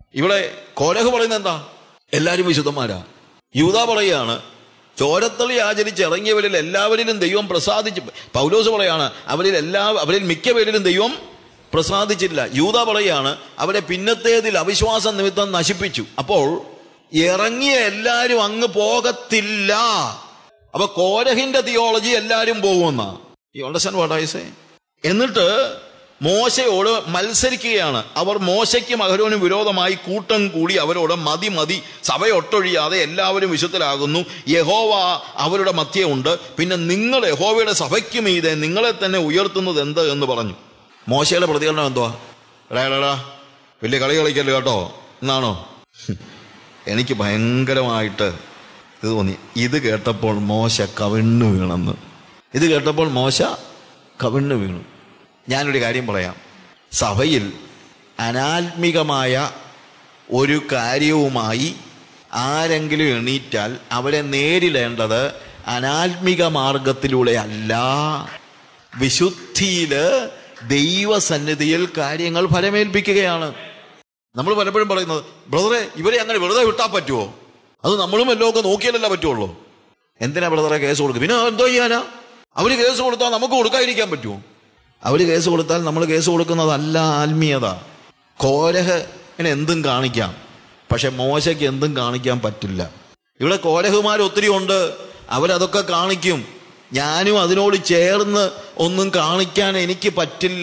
ഇവിടെ കോരഹ് പറയുന്നത് എന്താ എല്ലാവരും വിശുദ്ധന്മാരാ യൂത പറയാണ് ചോരത്തളി ആചരിച്ച് ഇറങ്ങിയവരിൽ എല്ലാവരിലും ദൈവം പ്രസാദിച്ച് പൗലോസ് പറയാണ് അവരിൽ എല്ലാ അവരിൽ മിക്ക പേരിലും ദൈവം പ്രസാദിച്ചില്ല യൂത പറയാണ് അവരെ പിന്നത്തേതിൽ അവിശ്വാസം നിമിത്തം നശിപ്പിച്ചു അപ്പോൾ ഇറങ്ങിയ എല്ലാവരും അങ്ങ് പോകത്തില്ല അപ്പൊ കോരഹിന്റെ തിയോളജി എല്ലാവരും പോകുമെന്ന ഈ അണ്ടർസ്റ്റാൻഡ് വാട്ട് ഐ സേ എന്നിട്ട് മോശയോട് മത്സരിക്കുകയാണ് അവർ മോശയ്ക്കും അഹരോനും വിരോധമായി കൂട്ടം കൂടി അവരോട് മതി മതി സഭയൊട്ടൊഴിയാതെ എല്ലാവരും വിശുദ്ധരാകുന്നു യഹോവ അവരുടെ മധ്യേ ഉണ്ട് പിന്നെ നിങ്ങൾ യഹോവയുടെ സഭയ്ക്ക് മീതെ നിങ്ങളെ തന്നെ ഉയർത്തുന്നത് എന്ത് എന്ന് പറഞ്ഞു മോശയുടെ പ്രതികരണം എന്തുവാ എടാ എടാ, എടാ വലിയ കളി കളിക്കല്ലോ കേട്ടോ എന്നാണോ എനിക്ക് ഭയങ്കരമായിട്ട് ഇത് തോന്നി ഇത് കേട്ടപ്പോൾ മോശ കവിണ്ണു വീണെന്ന് ഇത് കേട്ടപ്പോൾ മോശ കവിണ്ണു വീണു ഞാനൊരു കാര്യം പറയാം സഭയിൽ അനാത്മികമായ ഒരു കാര്യവുമായി ആരെങ്കിലും എണീറ്റാൽ അവരെ നേരിടേണ്ടത് അനാത്മിക മാർഗത്തിലൂടെ അല്ല വിശുദ്ധിയില് ദൈവസന്നിധിയിൽ കാര്യങ്ങൾ ഫലമേൽപ്പിക്കുകയാണ് നമ്മൾ പലപ്പോഴും പറയുന്നത് ബ്രദറെ ഇവരെ അങ്ങനെ വെറുതെ വിട്ടാൽ പറ്റുമോ അത് നമ്മളും വല്ലതും ഒക്കെ നോക്കിയാലല്ല പറ്റുള്ളൂ എന്തിനാ ബ്രദറെ കേസ് കൊടുക്കുക പിന്നെ എന്തോ ചെയ്യാനാ അവര് കേസ് കൊടുത്താൽ നമുക്ക് കൊടുക്കാതിരിക്കാൻ പറ്റുമോ അവര് കേസ് കൊടുത്താൽ നമ്മൾ കേസ് കൊടുക്കുന്നതല്ല ആത്മീയത കോരഹന് എന്തും കാണിക്കാം പക്ഷെ മോശയ്ക്ക് എന്തും കാണിക്കാൻ പറ്റില്ല ഇവിടെ കോരഹുമാർ ഒത്തിരി ഉണ്ട് അവരതൊക്കെ കാണിക്കും ഞാനും അതിനോട് ചേർന്ന് ഒന്നും കാണിക്കാൻ എനിക്ക് പറ്റില്ല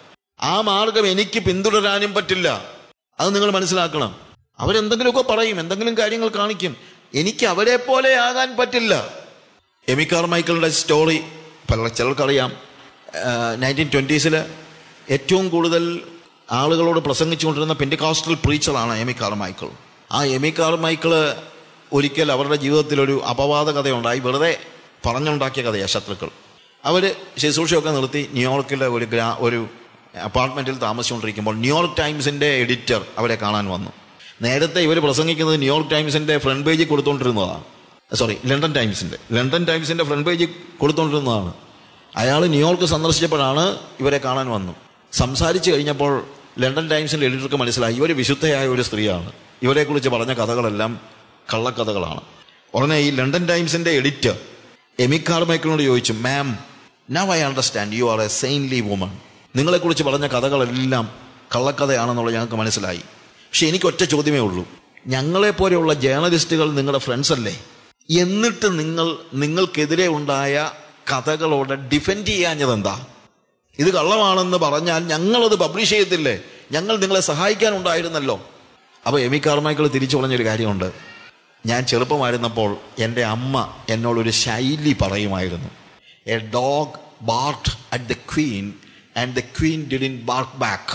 ആ മാർഗം എനിക്ക് പിന്തുടരാനും പറ്റില്ല അത് നിങ്ങൾ മനസ്സിലാക്കണം അവരെന്തെങ്കിലുമൊക്കെ പറയും എന്തെങ്കിലും കാര്യങ്ങൾ കാണിക്കും എനിക്ക് അവരെ പോലെ ആകാൻ പറ്റില്ല എമിക്കാർ മൈക്കിളിന്റെ സ്റ്റോറി പല ചിലർക്കറിയാം നയൻറ്റീൻ ട്വൻറ്റീസിൽ ഏറ്റവും കൂടുതൽ ആളുകളോട് പ്രസംഗിച്ചുകൊണ്ടിരുന്ന പെൻറ്റികാസ്റ്റൽ പ്രീച്ചറാണ് എമി കാർ മൈക്കിൾ ആ എമി കാർ മൈക്കിള് ഒരിക്കൽ അവരുടെ ജീവിതത്തിൽ ഒരു അപവാദ കഥയുണ്ടായി വെറുതെ പറഞ്ഞുണ്ടാക്കിയ കഥയാണ് ശത്രുക്കൾ അവർ ശുശ്രൂഷയൊക്കെ നിർത്തി ന്യൂയോർക്കിലെ ഒരു ഗ്രാ ഒരു അപ്പാർട്ട്മെൻറ്റിൽ താമസിച്ചുകൊണ്ടിരിക്കുമ്പോൾ ന്യൂയോർക്ക് ടൈംസിൻ്റെ എഡിറ്റർ അവരെ കാണാൻ വന്നു നേരത്തെ ഇവർ പ്രസംഗിക്കുന്നത് ന്യൂയോർക്ക് ടൈംസിൻ്റെ ഫ്രണ്ട് പേജിൽ കൊടുത്തുകൊണ്ടിരുന്നതാണ് സോറി ലണ്ടൻ ടൈംസിൻ്റെ ലണ്ടൻ ടൈംസിൻ്റെ ഫ്രണ്ട് പേജിൽ കൊടുത്തുകൊണ്ടിരുന്നതാണ് അയാൾ ന്യൂയോർക്ക് സന്ദർശിച്ചപ്പോഴാണ് ഇവരെ കാണാൻ വന്നു സംസാരിച്ചു കഴിഞ്ഞപ്പോൾ ലണ്ടൻ ടൈംസിൻ്റെ എഡിറ്റർക്ക് മനസ്സിലായി ഇവർ വിശുദ്ധയായ ഒരു സ്ത്രീയാണ് ഇവരെക്കുറിച്ച് പറഞ്ഞ കഥകളെല്ലാം കള്ളക്കഥകളാണ് ഉടനെ ഈ ലണ്ടൻ ടൈംസിൻ്റെ എഡിറ്റർ എമി കാർമൈക്കിളിനോട് ചോദിച്ചു ma'am now I understand you are a saintly woman നിങ്ങളെക്കുറിച്ച് പറഞ്ഞ കഥകളെല്ലാം കള്ളക്കഥയാണെന്നുള്ളത് ഞങ്ങൾക്ക് മനസ്സിലായി പക്ഷെ എനിക്ക് ഒറ്റ ചോദ്യമേ ഉള്ളൂ ഞങ്ങളെപ്പോലെയുള്ള ജേർണലിസ്റ്റുകൾ നിങ്ങളുടെ ഫ്രണ്ട്സ് അല്ലേ എന്നിട്ട് നിങ്ങൾ നിങ്ങൾക്കെതിരെ ഉണ്ടായ കഥകളോട് ഡിഫെൻഡ് ചെയ്യാഞ്ഞത് എന്താ ഇത് കള്ളമാണെന്ന് പറഞ്ഞാൽ ഞങ്ങളത് പബ്ലിഷ് ചെയ്യത്തില്ലേ ഞങ്ങൾ നിങ്ങളെ സഹായിക്കാനുണ്ടായിരുന്നല്ലോ അപ്പോൾ എമി കാർമൈക്കിൾ തിരിച്ചു പറഞ്ഞൊരു കാര്യമുണ്ട് ഞാൻ ചെറുപ്പമായിരുന്നപ്പോൾ എൻ്റെ അമ്മ എന്നോടൊരു ശൈലി പറയുമായിരുന്നു a dog barked at the queen and the queen didn't bark back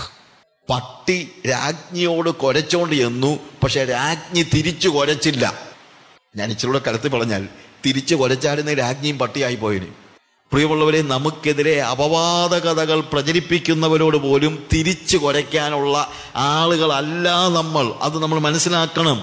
പട്ടി രാജ്ഞിയോട് കുരച്ചോണ്ട് ചെന്നു പക്ഷെ രാജ്ഞി തിരിച്ചു കുരച്ചില്ല ഞാൻ ഇച്ചിരൂടെ കരുത്തി പറഞ്ഞാൽ തിരിച്ചു കുരച്ചാടുന്ന രാജ്ഞിയും പട്ടിയായി പോയിന് പ്രിയമുള്ളവരെ നമുക്കെതിരെ അപവാദ കഥകൾ പ്രചരിപ്പിക്കുന്നവരോട് പോലും തിരിച്ചു കുരയ്ക്കാനുള്ള ആളുകളല്ല നമ്മൾ അത് നമ്മൾ മനസ്സിലാക്കണം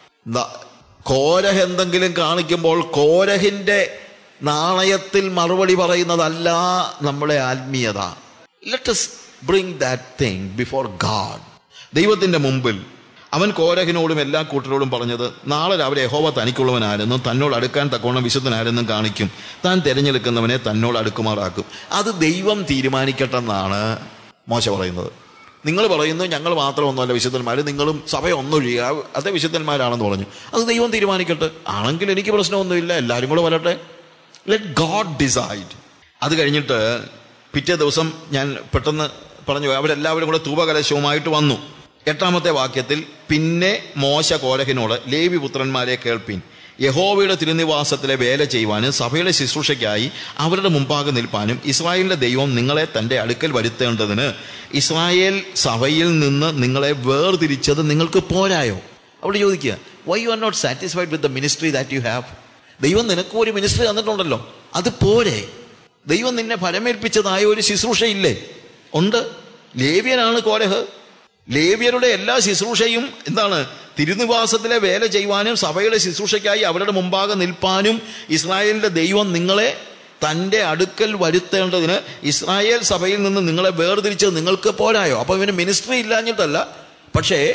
ന- കോരഹ് എന്തെങ്കിലും കാണിക്കുമ്പോൾ കോരഹിന്റെ നാണയത്തിൽ മറുപടി പറയുന്നതല്ല നമ്മുടെ ആത്മീയത let us bring that thing before God ദൈവത്തിന്റെ മുമ്പിൽ അവൻ കോരഹിനോടും എല്ലാ കൂട്ടരോടും പറഞ്ഞത് നാളെ രാവിലെ യഹോവ തനിക്കുള്ളവനാരെന്നും തന്നോട് അടുക്കാൻ തക്കോണം വിശുദ്ധനാരെന്നും കാണിക്കും താൻ തിരഞ്ഞെടുക്കുന്നവനെ തന്നോട് അടുക്കുമാറാക്കും അത് ദൈവം തീരുമാനിക്കട്ടെന്നാണ് മോശ പറയുന്നത് നിങ്ങൾ പറയുന്നു ഞങ്ങൾ മാത്രമൊന്നുമല്ല വിശുദ്ധന്മാർ നിങ്ങളും സഭയൊന്നൊഴിയുക അതേ വിശുദ്ധന്മാരാണെന്ന് പറഞ്ഞു അത് ദൈവം തീരുമാനിക്കട്ടെ ആണെങ്കിൽ എനിക്ക് പ്രശ്നമൊന്നുമില്ല എല്ലാവരും കൂടെ വരട്ടെ ലെറ്റ് ഗോഡ് ഡിസൈഡ് അത് കഴിഞ്ഞിട്ട് പിറ്റേ ദിവസം ഞാൻ പെട്ടെന്ന് പറഞ്ഞു അവരെല്ലാവരും കൂടെ ധൂപകലശവുമായിട്ട് വന്നു എട്ടാമത്തെ വാക്യത്തിൽ പിന്നെ മോശ കോരഹിനോട് ലേവി പുത്രന്മാരെ കേൾപ്പിൻ യഹോവയുടെ തിരുനിവാസത്തിലെ വേല ചെയ്യുവാനും സഭയുടെ ശുശ്രൂഷയ്ക്കായി അവരുടെ മുമ്പാകെ നിൽപ്പാനും ഇസ്രായേലിന്റെ ദൈവം നിങ്ങളെ തന്റെ അടുക്കൽ വരുത്തേണ്ടതിന് ഇസ്രായേൽ സഭയിൽ നിന്ന് നിങ്ങളെ വേർതിരിച്ചത് നിങ്ങൾക്ക് പോരായോ അവിടെ ചോദിക്കുക why you are not satisfied with the ministry that you have ദൈവം നിനക്ക് ഒരു മിനിസ്ട്രി തന്നിട്ടുണ്ടല്ലോ അത് പോരെ ദൈവം നിന്നെ ഫലമേൽപ്പിച്ചതായ ഒരു ശുശ്രൂഷയില്ലേ ഉണ്ട് ലേവ്യനാണ് കോരഹ് ലേവ്യരുടെ എല്ലാ ശുശ്രൂഷയും എന്താണ് തിരുനിവാസത്തിലെ വേല ചെയ്യുവാനും സഭയുടെ ശുശ്രൂഷയ്ക്കായി അവരുടെ മുമ്പാകെ നിൽപ്പാനും ഇസ്രായേലിന്റെ ദൈവം നിങ്ങളെ തൻ്റെ അടുക്കൽ വരുത്തേണ്ടതിന് ഇസ്രായേൽ സഭയിൽ നിന്ന് നിങ്ങളെ വേർതിരിച്ചത് നിങ്ങൾക്ക് പോരായോ അപ്പൊ ഇവന് മിനിസ്ട്രി ഇല്ലാഞ്ഞിട്ടല്ല പക്ഷേ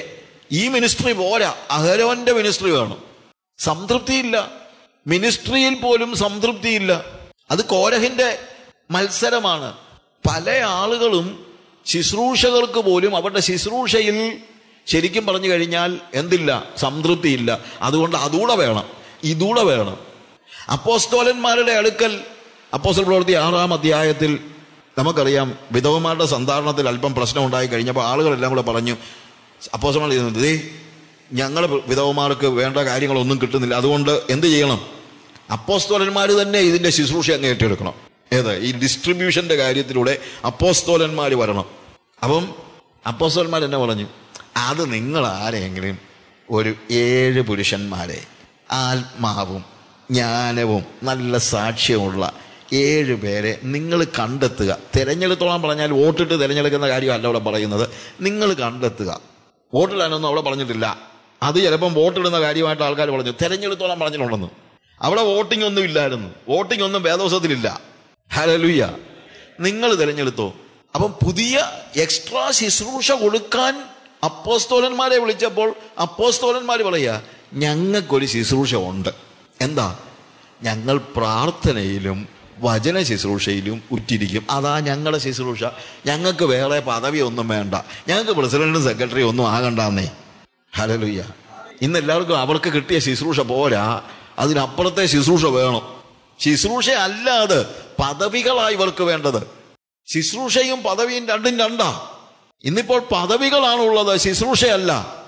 ഈ മിനിസ്ട്രി പോരാ അഹരോന്റെ മിനിസ്ട്രി വേണം സംതൃപ്തിയില്ല മിനിസ്ട്രിയിൽ പോലും സംതൃപ്തിയില്ല അത് കോരഹിന്റെ മത്സരമാണ് പല ആളുകളും ശുശ്രൂഷകർക്ക് പോലും അവരുടെ ശുശ്രൂഷയിൽ ശരിക്കും പറഞ്ഞു കഴിഞ്ഞാൽ എന്തില്ല സംതൃപ്തിയില്ല അതുകൊണ്ട് അതുകൂടെ വേണം ഇതൂടെ വേണം അപ്പോസ്തോലന്മാരുടെ അടുക്കൽ അപ്പോസ്റ്റൽ പ്രവൃത്തി ആറാം അധ്യായത്തിൽ നമുക്കറിയാം വിധവമാരുടെ സന്ധാരണത്തിൽ അല്പം പ്രശ്നം ഉണ്ടായി കഴിഞ്ഞപ്പോൾ ആളുകളെല്ലാം കൂടെ പറഞ്ഞു അപ്പോസ്റ്റൽ ചെയ്യുന്നത് ദേ ഞങ്ങൾ വിധവമാർക്ക് വേണ്ട കാര്യങ്ങളൊന്നും കിട്ടുന്നില്ല അതുകൊണ്ട് എന്ത് ചെയ്യണം അപ്പോസ്തോലന്മാർ തന്നെ ഇതിന്റെ ശുശ്രൂഷ അങ്ങ് ഏറ്റെടുക്കണം ഏത് ഈ ഡിസ്ട്രിബ്യൂഷന്റെ കാര്യത്തിലൂടെ അപ്പോസ്തോലന്മാർ വരണം അപ്പം അപ്പോസ്തോലന്മാർ എന്നെ പറഞ്ഞു അത് നിങ്ങൾ ആരെങ്കിലും ഒരു ഏഴ് പുരുഷന്മാരെ ആത്മാവും ജ്ഞാനവും നല്ല സാക്ഷ്യമുള്ള ഏഴ് പേരെ നിങ്ങൾ കണ്ടെത്തുക തിരഞ്ഞെടുത്തോളം പറഞ്ഞാൽ വോട്ടിട്ട് തിരഞ്ഞെടുക്കുന്ന കാര്യമല്ല അവിടെ പറയുന്നത് നിങ്ങൾ കണ്ടെത്തുക വോട്ടിടാനൊന്നും അവിടെ പറഞ്ഞിട്ടില്ല അത് ചിലപ്പം വോട്ടിടുന്ന കാര്യമായിട്ട് ആൾക്കാർ പറഞ്ഞു തിരഞ്ഞെടുത്തോളം പറഞ്ഞിട്ടുണ്ടെന്ന് അവിടെ വോട്ടിംഗ് ഒന്നും ഇല്ലായിരുന്നു വോട്ടിംഗ് ഒന്നും വേദോസത്തിലില്ല ഹലലുയ്യ നിങ്ങൾ തിരഞ്ഞെടുത്തോ അപ്പം പുതിയ എക്സ്ട്രാ ശുശ്രൂഷ കൊടുക്കാൻ അപ്പോസ്തോലന്മാരെ വിളിച്ചപ്പോൾ അപ്പോസ്തോലന്മാർ പറയുക ഞങ്ങൾക്കൊരു ശുശ്രൂഷ ഉണ്ട് എന്താ ഞങ്ങൾ പ്രാർത്ഥനയിലും വചന ശുശ്രൂഷയിലും ഉറ്റിരിക്കും അതാ ഞങ്ങളുടെ ശുശ്രൂഷ ഞങ്ങൾക്ക് വേറെ പദവി ഒന്നും വേണ്ട ഞങ്ങൾക്ക് പ്രസിഡന്റും സെക്രട്ടറി ഒന്നും ആകണ്ടെന്നേ ഹലലുയ്യ ഇന്ന് എല്ലാവർക്കും അവർക്ക് കിട്ടിയ ശുശ്രൂഷ പോരാ അതിനപ്പുറത്തെ ശുശ്രൂഷ വേണം ശുശ്രൂഷ അല്ലാതെ പദവികളായി ഇവർക്ക് വേണ്ടത് ശുശ്രൂഷയും പദവിയും രണ്ടും രണ്ടാ ഇന്നിപ്പോൾ പദവികളാണുള്ളത് ശുശ്രൂഷയല്ല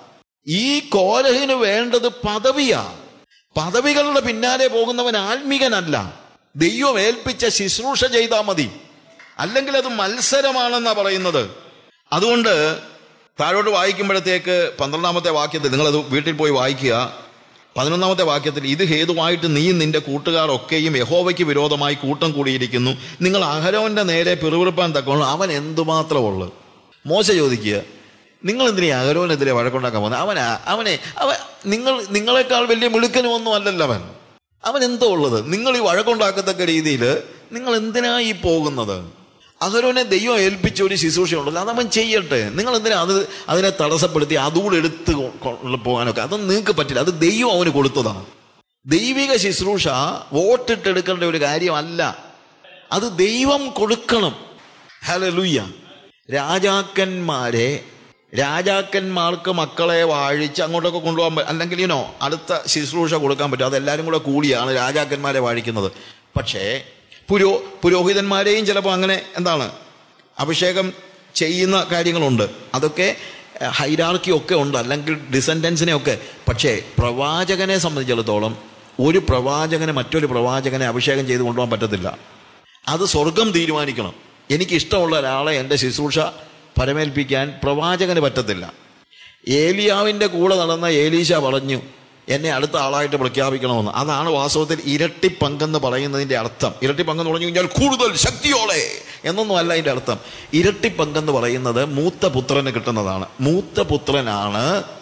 ഈ കോരഹിന് വേണ്ടത് പദവിയാ പദവികളുടെ പിന്നാലെ പോകുന്നവൻ ആത്മീകനല്ല ദൈവം ഏൽപ്പിച്ച ശുശ്രൂഷ ചെയ്താൽ മതി അല്ലെങ്കിൽ അത് മത്സരമാണെന്നാ പറയുന്നത് അതുകൊണ്ട് താഴോട്ട് വായിക്കുമ്പോഴത്തേക്ക് പന്ത്രണ്ടാമത്തെ വാക്യത്തിൽ നിങ്ങളത് വീട്ടിൽ പോയി വായിക്കുക പതിനൊന്നാമത്തെ വാക്യത്തിൽ ഇത് ഹേതുവായിട്ട് നീയും നിന്റെ കൂട്ടുകാർ ഒക്കെയും യഹോവയ്ക്ക് വിരോധമായി കൂട്ടം കൂടിയിരിക്കുന്നു നിങ്ങൾ അഹരോന്റെ നേരെ പിറുപിറുപ്പാൻ തക്കോണം അവൻ എന്തുമാത്രമുള്ളു മോശ ചോദിക്കുക നിങ്ങൾ എന്തിനാ അഹരോനെതിരെ വഴക്കുണ്ടാക്കാൻ പോകുന്നത് അവൻ അവനെ അവൻ നിങ്ങൾ നിങ്ങളെക്കാൾ വലിയ മിടുക്കനും ഒന്നും അല്ലല്ലോ അവൻ അവൻ എന്തോ ഉള്ളത് നിങ്ങൾ ഈ വഴക്കുണ്ടാക്കത്തക്ക രീതിയിൽ നിങ്ങൾ എന്തിനാ ഈ പോകുന്നത് അഹരോനെ ദൈവം ഏൽപ്പിച്ച ഒരു ശുശ്രൂഷയുണ്ടല്ലോ അതവൻ ചെയ്യട്ടെ നിങ്ങൾ എന്തിനാ അത് അതിനെ തടസ്സപ്പെടുത്തി അതുകൂടെ എടുത്ത് കൊ- കൊ- പോകാനൊക്കെ അതൊന്നും നിങ്ങൾക്ക് പറ്റില്ല അത് ദൈവം അവന് കൊടുത്തതാണ് ദൈവിക ശുശ്രൂഷ വോട്ടിട്ടെടുക്കേണ്ട ഒരു കാര്യമല്ല അത് ദൈവം കൊടുക്കണം ഹലലുയ്യ രാജാക്കന്മാരെ രാജാക്കന്മാർക്ക് മക്കളെ വാഴിച്ച് അങ്ങോട്ടൊക്കെ കൊണ്ടുപോകാൻ പറ്റും അല്ലെങ്കിൽ ഇനോ അടുത്ത ശുശ്രൂഷ കൊടുക്കാൻ പറ്റും അതെല്ലാവരും കൂടെ കൂടിയാണ് രാജാക്കന്മാരെ വാഴിക്കുന്നത് പക്ഷേ പുരോ പുരോഹിതന്മാരെയും ചിലപ്പോൾ അങ്ങനെ എന്താണ് അഭിഷേകം ചെയ്യുന്ന കാര്യങ്ങളുണ്ട് അതൊക്കെ ഹൈരാർക്കി ഒക്കെ ഉണ്ട് അല്ലെങ്കിൽ ഡിസെൻഡൻസിനെ ഒക്കെ പക്ഷേ പ്രവാചകനെ സംബന്ധിച്ചിടത്തോളം ഒരു പ്രവാചകനെ മറ്റൊരു പ്രവാചകനെ അഭിഷേകം ചെയ്ത് കൊണ്ടുപോകാൻ പറ്റത്തില്ല അത് സ്വർഗം തീരുമാനിക്കണം എനിക്കിഷ്ടമുള്ള ഒരാളെ എൻ്റെ ശുശ്രൂഷ പരമേൽപ്പിക്കാൻ പ്രവാചകന് പറ്റത്തില്ല ഏലിയാവിൻ്റെ കൂടെ നടന്ന ഏലീശ പറഞ്ഞു എന്നെ അടുത്ത ആളായിട്ട് പ്രഖ്യാപിക്കണമെന്ന് അതാണ് വാസ്തവത്തിൽ ഇരട്ടി പങ്കെന്ന് പറയുന്നതിൻ്റെ അർത്ഥം ഇരട്ടി പങ്കെന്ന് പറഞ്ഞു കഴിഞ്ഞാൽ കൂടുതൽ ശക്തിയോടെ എന്നൊന്നും അല്ല അതിൻ്റെ അർത്ഥം ഇരട്ടി പങ്കെന്ന് പറയുന്നത് മൂത്ത പുത്രന് കിട്ടുന്നതാണ് മൂത്ത പുത്രനാണ്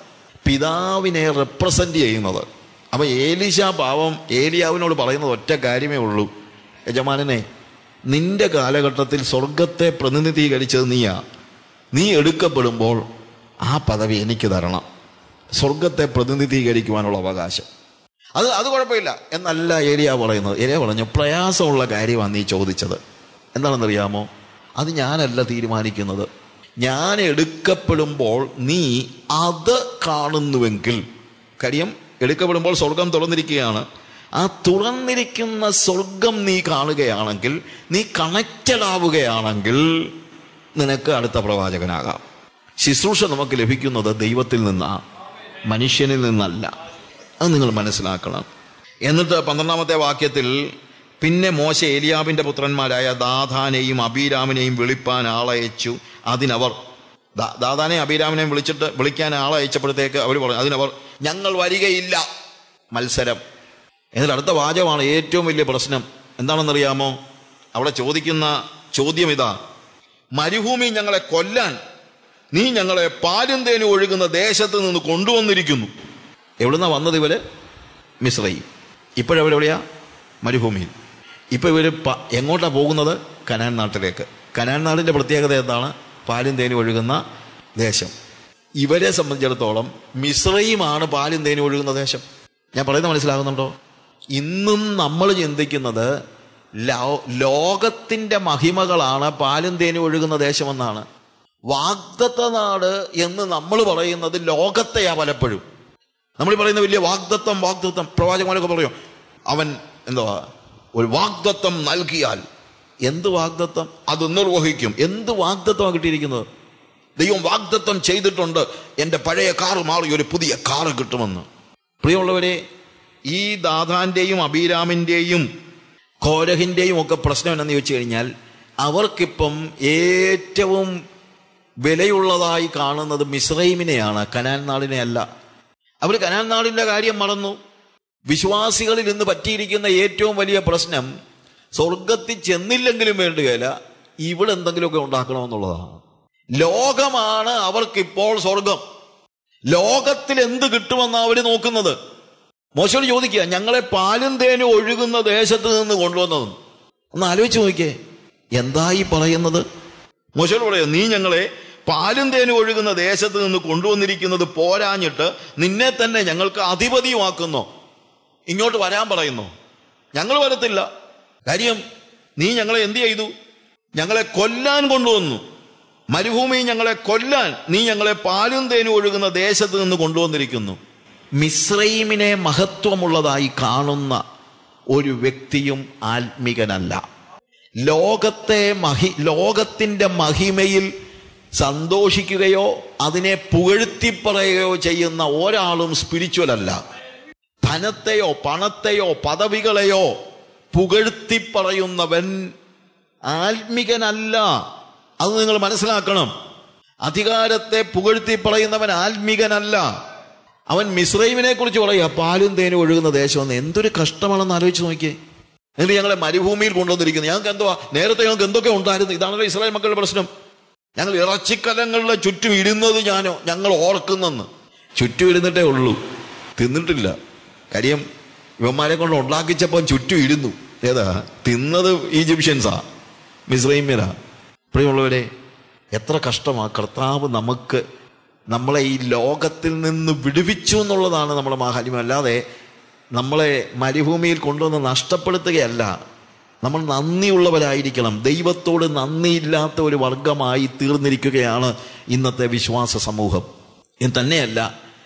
പിതാവിനെ റെപ്രസെന്റ് ചെയ്യുന്നത് അപ്പൊ ഏലീശ പാവം ഏലിയാവിനോട് പറയുന്നത് ഒറ്റ കാര്യമേ ഉള്ളൂ യജമാനനെ നിന്റെ കാലഘട്ടത്തിൽ സ്വർഗത്തെ പ്രതിനിധീകരിച്ചത് നീയാ നീ എടുക്കപ്പെടുമ്പോൾ ആ പദവി എനിക്ക് തരണം സ്വർഗത്തെ പ്രതിനിധീകരിക്കുവാനുള്ള അവകാശം അത് അത് കുഴപ്പമില്ല എന്നല്ല ഏരിയ പറയുന്നത് ഏരിയ പറഞ്ഞു പ്രയാസമുള്ള കാര്യമാണ് നീ ചോദിച്ചത് എന്താണെന്നറിയാമോ അത് ഞാനല്ല തീരുമാനിക്കുന്നത് ഞാൻ എടുക്കപ്പെടുമ്പോൾ നീ അത് കാണുന്നുവെങ്കിൽ കാര്യം എടുക്കപ്പെടുമ്പോൾ സ്വർഗം തുറന്നിരിക്കുകയാണ് ആ തുറന്നിരിക്കുന്ന സ്വർഗം നീ കാണുകയാണെങ്കിൽ നീ കണക്റ്റഡ് ആവുകയാണെങ്കിൽ നിനക്ക് അടുത്ത പ്രവാചകനാകാം ശുശ്രൂഷ നമുക്ക് ലഭിക്കുന്നത് ദൈവത്തിൽ നിന്നാ മനുഷ്യനിൽ നിന്നല്ല അത് നിങ്ങൾ മനസ്സിലാക്കണം എന്നിട്ട് പന്ത്രണ്ടാമത്തെ വാക്യത്തിൽ പിന്നെ മോശ ഏലിയാബിന്റെ പുത്രന്മാരായ ദാഥാനെയും അബീരാമിനെയും വിളിപ്പാൻ ആളയച്ചു അതിനവർ ദാ- ദാദാനെയും അബീരാമിനെയും വിളിച്ചിട്ട് വിളിക്കാൻ ആളയച്ചപ്പോഴത്തേക്ക് അവർ പറഞ്ഞു അതിനവർ ഞങ്ങൾ വരികയില്ല മത്സരം എന്നിട്ട് അടുത്ത വാചകമാണ് ഏറ്റവും വലിയ പ്രശ്നം എന്താണെന്നറിയാമോ അവിടെ ചോദിക്കുന്ന ചോദ്യം ഇതാ മരുഭൂമി ഞങ്ങളെ കൊല്ലാൻ നീ ഞങ്ങളെ പാലും തേനും ഒഴുകുന്ന ദേശത്ത് നിന്ന് കൊണ്ടുവന്നിരിക്കുന്നു എവിടുന്നാ വന്നത് ഇവര് മിശ്രയും ഇപ്പോഴെവിടെയാ മരുഭൂമിയിൽ ഇപ്പൊ ഇവര് പ- എങ്ങോട്ടാ പോകുന്നത് കനാൻ നാട്ടിലേക്ക് കനാൻ നാടിന്റെ പ്രത്യേകത എന്താണ് പാലും തേനും ഒഴുകുന്ന ദേശം ഇവരെ സംബന്ധിച്ചിടത്തോളം മിശ്രയുമാണ് പാലും തേനും ഒഴുകുന്ന ദേശം ഞാൻ പറയുന്നത് മനസ്സിലാകുന്നുണ്ടോ ഇന്നും നമ്മൾ ചിന്തിക്കുന്നത് ലോ- ലോകത്തിന്റെ മഹിമകളാണ് പാലും തേനും ഒഴുകുന്ന ദേശമെന്നാണ് വാഗ്ദത്ത നാട് എന്ന് നമ്മൾ പറയുന്നത് ലോകത്തെയാ പലപ്പോഴും നമ്മൾ പറയുന്ന വലിയ വാഗ്ദത്തം വാഗ്ദത്തം പ്രവാചകന്മാരൊക്കെ പറയും അവൻ എന്തുവാ ഒരു വാഗ്ദത്തം നൽകിയാൽ എന്ത് വാഗ്ദത്തം അത് നിർവഹിക്കും എന്ത് വാഗ്ദത്തമാണ് കിട്ടിയിരിക്കുന്നത് ദൈവം വാഗ്ദത്തം ചെയ്തിട്ടുണ്ട് എൻ്റെ പഴയ കാറ് മാറി ഒരു പുതിയ കാറ് കിട്ടുമെന്ന് പ്രിയമുള്ളവരെ ഈ ദാദാന്റെയും അബീരാമിൻ്റെയും കോരഹിൻ്റെയും ഒക്കെ പ്രശ്നം എന്നു ചോദിച്ചു കഴിഞ്ഞാൽ അവർക്കിപ്പം ഏറ്റവും വിലയുള്ളതായി കാണുന്നത് മിസ്രൈമിനെയാണ് കനാൻ നാടിനെ അല്ല അവർ കനാൻ നാടിന്റെ കാര്യം മറന്നു വിശ്വാസികളിൽ ഇന്ന് പറ്റിയിരിക്കുന്ന ഏറ്റവും വലിയ പ്രശ്നം സ്വർഗത്തിൽ ചെന്നില്ലെങ്കിലും വേണ്ടുകയില്ല ഇവിടെ എന്തെങ്കിലുമൊക്കെ ഉണ്ടാക്കണമെന്നുള്ളതാണ് ലോകമാണ് അവർക്കിപ്പോൾ സ്വർഗം ലോകത്തിൽ എന്ത് കിട്ടുമെന്ന് അവർ നോക്കുന്നത് മോശോട് ചോദിക്കുക ഞങ്ങളെ പാലും തേനും ഒഴുകുന്ന ദേശത്ത് നിന്ന് കൊണ്ടുവന്നത് ഒന്ന് ആലോചിച്ച് നോക്കിയേ എന്താ ഈ പറയുന്നത് മോശോട് പറയാം നീ ഞങ്ങളെ പാലും തേനും ഒഴുകുന്ന ദേശത്ത് നിന്ന് കൊണ്ടുവന്നിരിക്കുന്നത് പോരാഞ്ഞിട്ട് നിന്നെ തന്നെ ഞങ്ങൾക്ക് അധിപതിയുമാക്കുന്നു ഇങ്ങോട്ട് വരാൻ പറയുന്നു ഞങ്ങൾ വരത്തില്ല കാര്യം നീ ഞങ്ങളെ എന്ത് ചെയ്തു ഞങ്ങളെ കൊല്ലാൻ കൊണ്ടുവന്നു മരുഭൂമി ഞങ്ങളെ കൊല്ലാൻ നീ ഞങ്ങളെ പാലും തേനും ഒഴുകുന്ന ദേശത്ത് നിന്ന് കൊണ്ടുവന്നിരിക്കുന്നു മിശ്രൈമിനെ മഹത്വമുള്ളതായി കാണുന്ന ഒരു വ്യക്തിയും ആത്മികനല്ല ലോകത്തെ മഹി ലോകത്തിന്റെ മഹിമയിൽ സന്തോഷിക്കുകയോ അതിനെ പുകഴ്ത്തിപ്പറയുകയോ ചെയ്യുന്ന ഒരാളും സ്പിരിച്വൽ അല്ല ധനത്തെയോ പണത്തെയോ പദവികളെയോ പുകഴ്ത്തിപ്പറയുന്നവൻ ആത്മികനല്ല അത് നിങ്ങൾ മനസ്സിലാക്കണം അധികാരത്തെ പുകഴ്ത്തി പറയുന്നവൻ ആത്മികനല്ല അവൻ മിശ്രൈമിനെ കുറിച്ച് പറയുക പാലും തേനും ഒഴുകുന്ന ദേശമെന്ന് എന്തൊരു കഷ്ടമാണെന്ന് ആലോചിച്ച് നോക്കിയേ എന്നിട്ട് ഞങ്ങളെ മരുഭൂമിയിൽ കൊണ്ടുവന്നിരിക്കുന്നു ഞങ്ങൾക്ക് എന്തുവാ നേരത്തെ ഞങ്ങൾക്ക് എന്തൊക്കെ ഉണ്ടായിരുന്നു ഇതാണല്ലോ ഇസ്രായേൽ മക്കളുടെ പ്രശ്നം ഞങ്ങൾ ഇറച്ചിക്കലങ്ങളുടെ ചുറ്റും ഇരുന്നത് ഞാനോ ഞങ്ങൾ ഓർക്കുന്നെന്ന് ചുറ്റും ഇരുന്നിട്ടേ ഉള്ളൂ തിന്നിട്ടില്ല കാര്യം ഇവന്മാരെ കൊണ്ട് ഉണ്ടാക്കിച്ചപ്പം ചുറ്റും ഇരുന്നു ഏതാ തിന്നത് ഈജിപ്ഷ്യൻസാ മിസ്രൈമ്യരാ പ്രിയമുള്ളവരെ എത്ര കഷ്ടമാ കർത്താവ് നമുക്ക് നമ്മളെ ഈ ലോകത്തിൽ നിന്ന് വിടുവിച്ചു എന്നുള്ളതാണ് നമ്മുടെ മാഹാത്മ്യം അല്ലാതെ നമ്മളെ മരുഭൂമിയിൽ കൊണ്ടുവന്ന് നഷ്ടപ്പെടുത്തുകയല്ല നമ്മൾ നന്ദിയുള്ളവരായിരിക്കണം ദൈവത്തോട് നന്ദിയില്ലാത്ത ഒരു വർഗമായി തീർന്നിരിക്കുകയാണ് ഇന്നത്തെ വിശ്വാസ സമൂഹം എന്ന് തന്നെയല്ല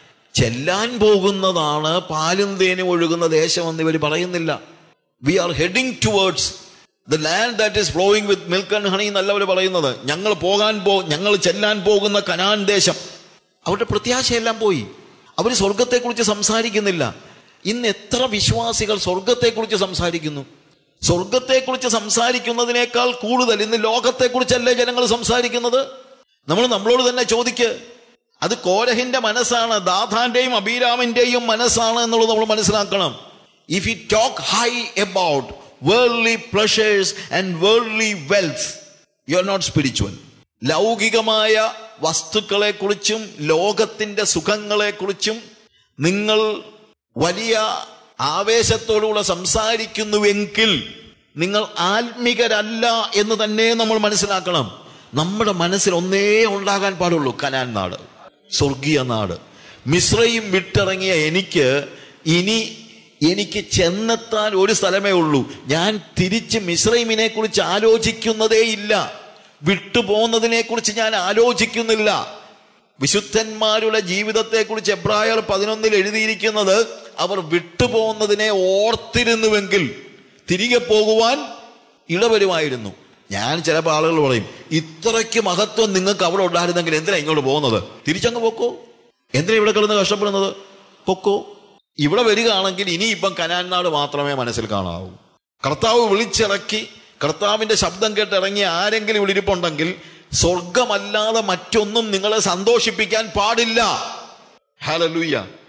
ചെല്ലാൻ പോകുന്നതാണ് പാലും തേനും ഒഴുകുന്ന ദേശമെന്ന് ഇവർ പറയുന്നില്ല we are heading towards the land that is flowing with milk and honey എന്നല്ല അവർ പറയുന്നത് ഞങ്ങൾ പോകാൻ പോ ഞങ്ങൾ ചെല്ലാൻ പോകുന്ന കനാൻ ദേശം അവരുടെ പ്രത്യാശയെല്ലാം പോയി അവർ സ്വർഗത്തെക്കുറിച്ച് സംസാരിക്കുന്നില്ല ഇന്ന് എത്ര വിശ്വാസികൾ സ്വർഗത്തെക്കുറിച്ച് സംസാരിക്കുന്നു സ്വർഗത്തെക്കുറിച്ച് സംസാരിക്കുന്നതിനേക്കാൾ കൂടുതൽ ഇന്ന് ലോകത്തെക്കുറിച്ചല്ലേ ജനങ്ങൾ സംസാരിക്കുന്നത് നമ്മൾ നമ്മളോട് തന്നെ ചോദിക്ക് അത് കോരഹിന്റെ മനസ്സാണ് ദാഥാന്റെയും അബീരാമിന്റെയും മനസ്സാണ് എന്നുള്ളത് നമ്മൾ മനസ്സിലാക്കണം if you talk high about worldly pleasures and worldly wealth you are not spiritual ലൗകികമായ വസ്തുക്കളെക്കുറിച്ചും ലോകത്തിന്റെ സുഖങ്ങളെക്കുറിച്ചും നിങ്ങൾ വലിയ ആവേശത്തോടുകൂടെ സംസാരിക്കുന്നുവെങ്കിൽ നിങ്ങൾ ആത്മികരല്ല എന്ന് തന്നെ നമ്മൾ മനസ്സിലാക്കണം നമ്മുടെ മനസ്സിൽ ഒന്നേ ഉണ്ടാകാൻ പാടുള്ളൂ കനാൻ നാട് സ്വർഗീയ നാട് മിശ്രയും വിട്ടിറങ്ങിയ എനിക്ക് ഇനി എനിക്ക് ചെന്നെത്താൻ ഒരു സ്ഥലമേ ഉള്ളൂ ഞാൻ തിരിച്ച് മിശ്രൈമിനെ കുറിച്ച് ആലോചിക്കുന്നതേ ഇല്ല വിട്ടുപോകുന്നതിനെ കുറിച്ച് ഞാൻ ആലോചിക്കുന്നില്ല വിശുദ്ധന്മാരുടെ ജീവിതത്തെക്കുറിച്ച് എബ്രായർ പതിനൊന്നിൽ എഴുതിയിരിക്കുന്നത് അവർ വിട്ടുപോകുന്നതിനെ ഓർത്തിരുന്നുവെങ്കിൽ തിരികെ പോകുവാൻ ഇടവരുമായിരുന്നു ഞാൻ ചിലപ്പോൾ ആളുകൾ പറയും ഇത്രയ്ക്ക് മഹത്വം നിങ്ങൾക്ക് അവിടെ ഉണ്ടായിരുന്നെങ്കിൽ എന്തിനാ ഇങ്ങോട്ട് പോകുന്നത് തിരിച്ചങ്ങ് പൊക്കോ എന്തിനാ ഇവിടെ കിടന്ന് കഷ്ടപ്പെടുന്നത് പൊക്കോ ഇവിടെ വരികയാണെങ്കിൽ ഇനി ഇപ്പം കനാൻ നാട് മാത്രമേ മനസ്സിൽ കാണാവൂ കർത്താവ് വിളിച്ചിറക്കി കർത്താവിന്റെ ശബ്ദം കേട്ട് ഇറങ്ങിയ ആരെങ്കിലും ഇവിടെ ഇരിപ്പുണ്ടെങ്കിൽ സ്വർഗമല്ലാതെ മറ്റൊന്നും നിങ്ങളെ സന്തോഷിപ്പിക്കാൻ പാടില്ല ഹാലലൂയ്യ